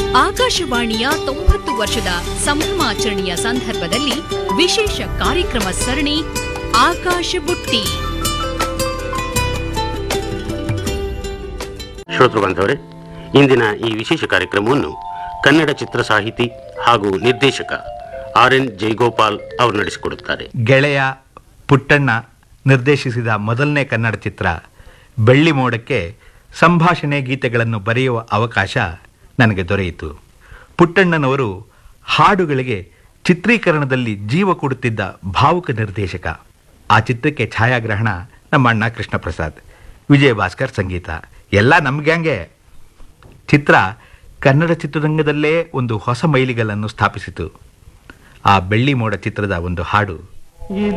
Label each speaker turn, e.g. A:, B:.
A: ಆಕಾಶವಾಣಿಯ ತೊಂಬತ್ತು ವರ್ಷದ ಸಂಭ್ರಮಾಚರಣೆಯ ಸಂದರ್ಭದಲ್ಲಿ ವಿಶೇಷ ಕಾರ್ಯಕ್ರಮ ಸರಣಿ ಆಕಾಶ ಬುಟ್ಟಿ
B: ಶ್ರೋತೃ ಬಾಂಧವರೇ ಇಂದಿನ ಈ ವಿಶೇಷ ಕಾರ್ಯಕ್ರಮವನ್ನು ಕನ್ನಡ ಚಿತ್ರ ಸಾಹಿತಿ ಹಾಗೂ ನಿರ್ದೇಶಕ ಆರ್ ಎನ್ ಜೈಗೋಪಾಲ್ ಅವರು ನಡೆಸಿಕೊಡುತ್ತಾರೆ
C: ಗೆಳೆಯ ಪುಟ್ಟಣ್ಣ ನಿರ್ದೇಶಿಸಿದ ಮೊದಲನೇ ಕನ್ನಡ ಚಿತ್ರ ಬೆಳ್ಳಿ ಮೋಡಕ್ಕೆ ಸಂಭಾಷಣೆ ಗೀತೆಗಳನ್ನು ಬರೆಯುವ ಅವಕಾಶ ನನಗೆ ದೊರೆಯಿತು ಪುಟ್ಟಣ್ಣನವರು ಹಾಡುಗಳಿಗೆ ಚಿತ್ರೀಕರಣದಲ್ಲಿ ಜೀವ ಕೊಡುತ್ತಿದ್ದ ಭಾವುಕ ನಿರ್ದೇಶಕ ಆ ಚಿತ್ರಕ್ಕೆ ಛಾಯಾಗ್ರಹಣ ನಮ್ಮ ಅಣ್ಣ ಕೃಷ್ಣ ಪ್ರಸಾದ್ ವಿಜಯ ಭಾಸ್ಕರ್ ಸಂಗೀತ ಎಲ್ಲ ನಮ್ಗ್ಯಾಂಗೆ ಚಿತ್ರ ಕನ್ನಡ ಚಿತ್ರರಂಗದಲ್ಲೇ ಒಂದು ಹೊಸ ಮೈಲಿಗಲ್ಲನ್ನು ಸ್ಥಾಪಿಸಿತು ಆ ಬೆಳ್ಳಿ ಮೋಡ ಚಿತ್ರದ ಒಂದು ಹಾಡು